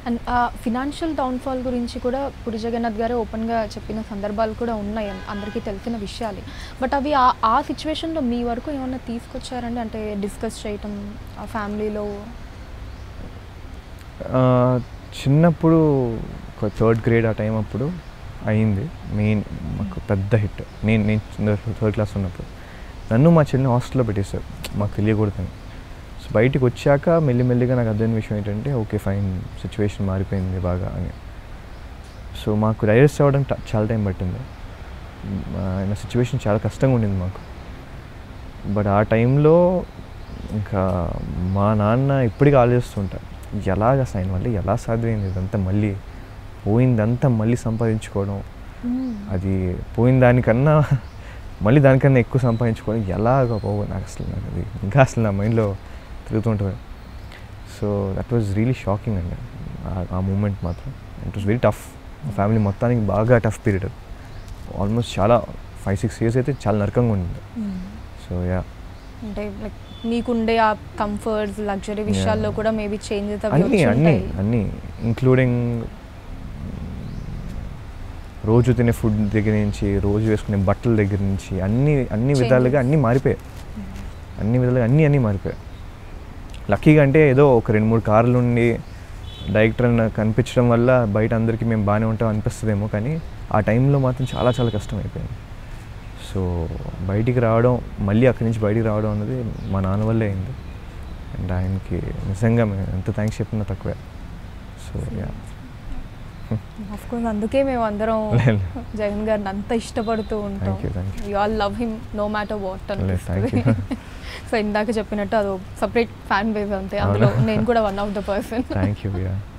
And ఆ financial downfall గురించి కూడా పురి జగన్నాథ్ గారే ఓపెన్గా చెప్పిన సందర్భాలు కూడా ఉన్నాయి అం- అందరికీ తెలిసిన విషయాలు బట్ అవి ఆ ఆ సిచ్యువేషన్లో మీ వరకు ఏమన్నా తీసుకొచ్చారండి అంటే డిస్కస్ చేయటం ఆ ఫ్యామిలీలో ఆ, చిన్నప్పుడు ఒక థర్డ్ గ్రేడ్ ఆ టైం అప్పుడు అయింది మెయిన్ మాకు పెద్ద హిట్ నేను నేను థర్డ్ క్లాస్ ఉన్నప్పుడు నన్ను మా చెల్లిని హాస్టల్లో పెట్టేశారు మాకు తెలియకూడదని సో బయటికి వచ్చాక మెల్లిమెల్లిగా నాకు అర్థమైన విషయం ఏంటంటే ఓకే ఫైన్ సిచ్యువేషన్ మారిపోయింది బాగా అని సో మాకు డైజెస్ట్ అవ్వడం ట- చాలా టైం పట్టింది ఆయన సిచ్యువేషన్ చాలా కష్టంగా ఉండింది మాకు బట్ ఆ టైంలో ఇంకా మా నాన్న ఇప్పటికీ ఆలోచిస్తుంటారు ఎలాగ ఆయన వల్ల ఎలా సాధ్యమైంది ఇదంతా మళ్ళీ పోయిందంతా మళ్ళీ సంపాదించుకోవడం అది పోయిన దానికన్నా మళ్ళీ దానికన్నా ఎక్కువ సంపాదించుకోవడం ఎలాగ పోవు నాకు అసలు నాకు అది ఇంకా అసలు నా మైండ్లో తిరుగుతుంటుంది so that was really shocking అండి ఆ- ఆ మూమెంట్ మాత్రం it was very tough family మొత్తానికి బాగా టఫ్ పీరియడ్ ఆల్మోస్ట్ చాలా ఫైవ్ సిక్స్ ఇయర్స్ అయితే చాలా నరకంగా ఉండింది సో యా అంటే లైక్ మీకుండే ఆ కంఫర్ట్స్ లగ్జరీ విషయాల్లో కూడా మేబీ చేంజెస్ అవి అన్నీ వచ్చి అన్నీ ఉంటాయి అన్నీ ఇంక్లూడింగ్ రోజు తినే ఫుడ్ దగ్గర నుంచి రోజు వేసుకునే బట్టల దగ్గర నుంచి అన్ని అన్ని విధాలుగా అన్నీ మారిపోయాయి అన్ని విధాలుగా అన్నీ అన్నీ మారిపోయాయి లక్కీగా అంటే ఏదో ఒక రెండు మూడు కార్లు ఉండి డైరెక్టర్ అని కనిపించడం వల్ల బయట అందరికీ మేము బాగానే ఉంటాం అనిపిస్తుందేమో కానీ ఆ టైంలో మాత్రం చాలా చాలా కష్టం అయిపోయింది సో బయటికి రావడం మళ్ళీ అక్కడి నుంచి బయటికి రావడం అన్నది మా నాన్న వల్లే అయింది అండ్ ఆయనకి నిజంగా మేము ఎంత థ్యాంక్స్ చెప్పినా తక్కువే సో యా ఆఫ్ కోర్స్ అందుకే మేము అందరం లేదు. జగన్ గారిని అంత ఇష్టపడుతూ ఉంటాం Thank you, thank you. You all love him no matter what లేదు, thank అనిపిస్తుంది you. సో ఇందాక చెప్పినట్టు అదో సపరేట్ ఫ్యాన్ బేస్ అంతే అందులో అవునా? నేను కూడా one of the person thank you yeah